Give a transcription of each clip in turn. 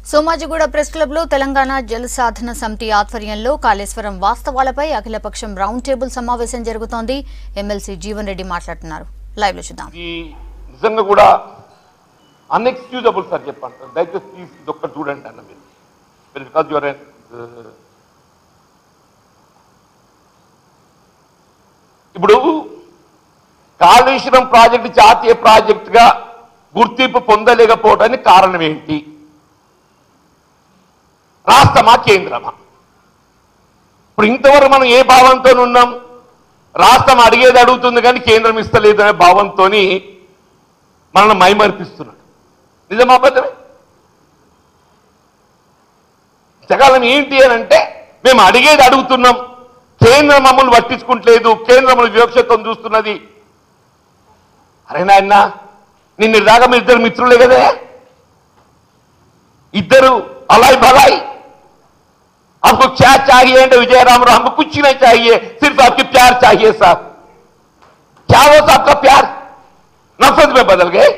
Somajiguda press club లో తెలంగాణ జల సాధన సమితి ఆధ్వర్యంలో కాళేశ్వరం వాస్తవాలపై అఖిలపక్షం రౌండ్ టేబుల్ సమావేశం జరుగుతోంది ఎమ్మెల్సీ జీవన్ రెడ్డి మాట్లాడుతున్నారు లైవ్ లో చూద్దాం ఇది నిజంగా కూడా అన్ఎక్స్క్యూజబుల్ సార్ చెప్పంటారు దయచేసి ప్లీజ్ ఇది ఒక్కటి చూడండి అన్న మీరు బికాజ్ యువర్ ఇప్పుడు కాళేశ్వరం ప్రాజెక్టు జాతీయ ప్రాజెక్టుగా గుర్తింపు పొందలేకపోవడానికి కారణం ఏంటి రాష్ట్రమా కేంద్రమా ఇప్పుడు ఇంతవరకు మనం ఏ భావంతో ఉన్నాం రాష్ట్రం అడిగేది అడుగుతుంది కానీ కేంద్రం ఇస్తలేదు అనే భావంతో మనల్ని మైమర్పిస్తున్నాడు నిజమా అబద్ధమే జగాలం ఏంటి అని అంటే మేము అడిగేది అడుగుతున్నాం కేంద్రం మమ్మల్ని పట్టించుకుంటలేదు కేంద్రం మమ్మల్ని వివక్షత్వం చూస్తున్నది అరే నాయన నిన్న దాకా మీ ఇద్దరు మిత్రులే కదా ఇద్దరు అలాయ్ బలాయ్ आपको क्या चाहिए అంటే विजयराम राम हमको कुछ नहीं चाहिए सिर्फ आपकी प्यार चाहिए साहब क्या वो आपका प्यार नफरत में बदल गए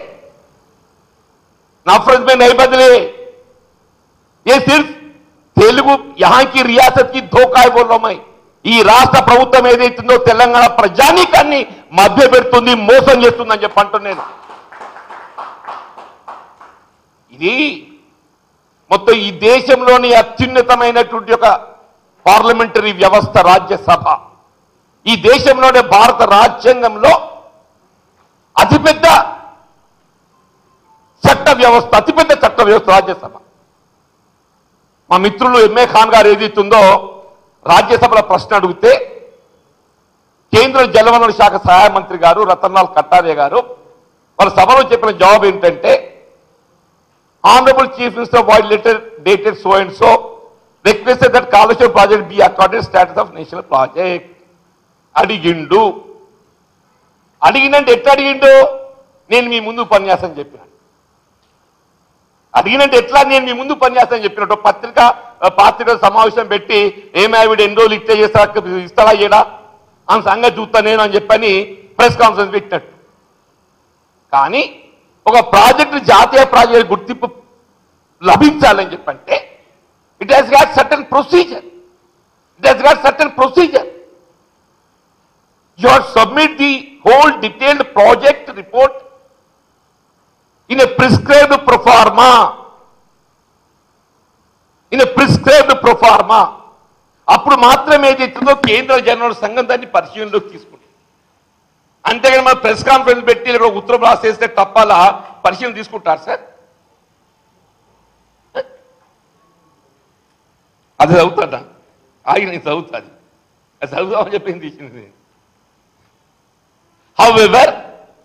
नफरत में नहीं बदले ये सिर्फ తెలుగు यहाँ की रियासत की धोखा है बोल रहा हूं मैं ఈ రాష్ట్ర ప్రభుత్వం ఏదైతుందో తెలంగాణ ప్రజానీకాన్ని మధ్య పెడుతుంది మోసం చేస్తుందని చెప్పి అంటున్నాను ఇది మొత్తం ఈ దేశంలోని అత్యున్నతమైనటువంటి ఒక పార్లమెంటరీ వ్యవస్థ రాజ్యసభ ఈ దేశంలోనే భారత రాజ్యాంగంలో అతిపెద్ద చట్ట వ్యవస్థ అతిపెద్ద చట్ట వ్యవస్థ రాజ్యసభ మా మిత్రులు ఎంఏ ఖాన్ గారు ఏదైతుందో రాజ్యసభలో ప్రశ్న అడిగితే కేంద్ర జలవనరుల శాఖ సహాయ మంత్రి గారు రతన్లాల్ కట్టారే గారు వాళ్ళ సభలో చెప్పిన జవాబు ఏంటంటే Honorable Chief Minister Void letter dated so and so requested that Kalashwar project be accorded status of national project. అడిగిండు అడిగినంటే ఎట్లా అడిగిండు నేను మీ ముందు ఉపన్యాసం చెప్పిన అడిగినంటే ఎట్లా నేను మీ ముందు ఉపన్యాసం చెప్పినట్టు పత్రిక ఆ, పాత్రిక సమావేశం పెట్టి ఏమి ఆవిడ ఎన్ని రోజులు ఇట్లా చేస్తా ఇస్తాడా చేయడా అని సంగతి చూస్తా నేను అని చెప్పని ప్రెస్ కాన్ఫరెన్స్ పెట్టినట్టు కానీ ఒక ప్రాజెక్టు జాతీయ ప్రాజెక్టు గుర్తింపు లభించాలని చెప్పంటే it has got certain procedure it has got certain procedure you are submit the whole detailed project report in a prescribed proforma in a prescribed proforma అప్పుడు మాత్రమే ఏదైతుందో కేంద్ర జనరల్ సంఘం దాన్ని పరిశీలనలోకి తీసుకుంటుంది అంతేగాని మన ప్రెస్ కాన్ఫరెన్స్ పెట్టి ఇక్కడ ఉత్తరం రాసేస్తే తప్పాలా పరిశీలన తీసుకుంటారు సార్ అది చదువుతాడా ఆగి నేను చదువుతాది అది చదువుదామని చెప్పింది తీసింది however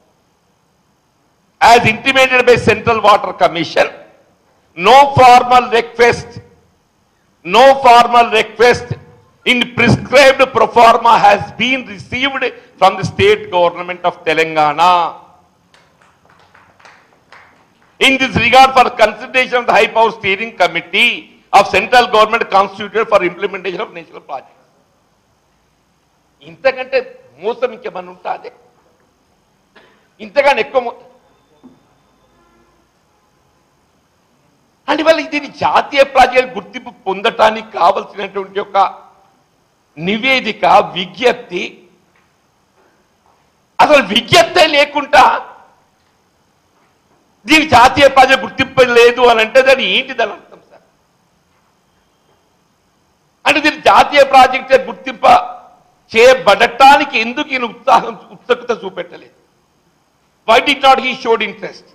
as intimated by Central Water Commission, no formal request, no formal request in prescribed pro forma has been received from the state government of Telangana. In this regard, for consideration of the High Power Steering Committee of Central Government constituted for implementation of national projects. ఇంతకంటే మోసం ఇంకేమన్నా ఉంటుంది ఇంతగానే ఎక్కువ మో- అంటే వాళ్ళ దీని జాతీయ ప్రాజెక్ట్ గుర్తింపు పొందటానికి కావలసినటువంటి ఒక నివేదిక విజ్ఞప్తి అసలు విజ్ఞప్తే లేకుండా దీని జాతీయ ప్రాజెక్ట్ గుర్తింపు లేదు అని అంటే దాని ఏంటి దాని అర్థం సార్ అంటే దీని జాతీయ ప్రాజెక్ట్ గుర్తింప చేయబడటానికి ఎందుకు ఈయన ఉత్సాహం ఉత్సుకత చూపెట్టలేదు why did not he showed interest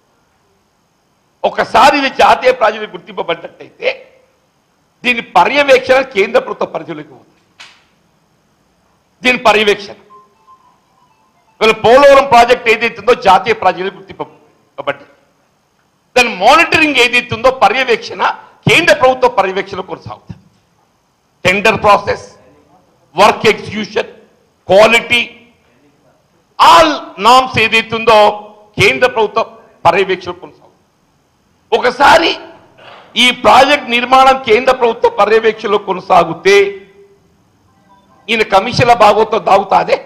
ఒకసారి ఇది జాతీయ ప్రాజెక్టు గుర్తింపబడ్డట్టయితే దీని పర్యవేక్షణ కేంద్ర ప్రభుత్వ పరిధిలోకి ఉంది దీని పర్యవేక్షణ వీళ్ళ పోలవరం ప్రాజెక్ట్ ఏదైతుందో జాతీయ ప్రాజెక్టు గుర్తింపబడ్డది దాని మానిటరింగ్ ఏదైతుందో పర్యవేక్షణ కేంద్ర ప్రభుత్వ పర్యవేక్షణ కొనసాగుతుంది tender process work execution quality all norms ఏదైతుందో కేంద్ర ప్రభుత్వ పర్యవేక్షణ కొనసాగుతుంది ఒకసారి ఈ ప్రాజెక్ట్ నిర్మాణం కేంద్ర ప్రభుత్వ పర్యవేక్షణలో కొనసాగితే ఈయన కమిషన్ల భాగవతం దాగుతాదే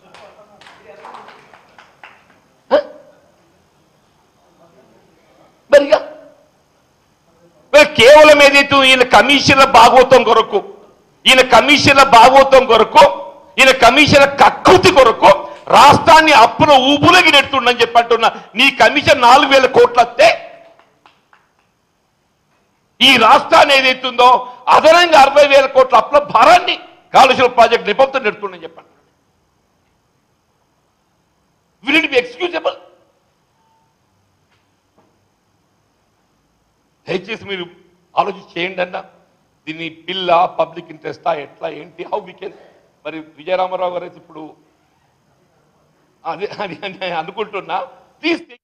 హ? మరిగా మరి కేవలం ఏదైతే ఈయన కమిషన్ల భాగవతం కొరకు ఈయన కమిషన్ల భాగవతం కొరకు ఈయన కమిషన్ల కక్కుతి కొరకు రాష్ట్రాన్ని అప్పుల ఊబులకి నెడుతుండని చెప్పి అంటున్నా నీ కమిషన్ నాలుగు వేల కోట్లు వస్తే ఈ రాష్ట్రాన్ని ఏదైతుందో అదనంగా అరవై వేల కోట్ల అప్పుల భారాన్ని కాళేశ్వరం ప్రాజెక్ట్ నిబంధన నెడుతుండని చెప్పండి విల్ ఇట్ బి ఎక్స్క్యూజబుల్ దయచేసి మీరు ఆలోచించి చేయండి అన్న దీన్ని పిల్ల పబ్లిక్ ఇంట్రెస్టా ఎట్లా ఏంటి హౌ వీ కెన్ మరి విజయరామారావు గారు అయితే ఇప్పుడు అదే అని అని అనుకుంటున్నా ప్లీజ్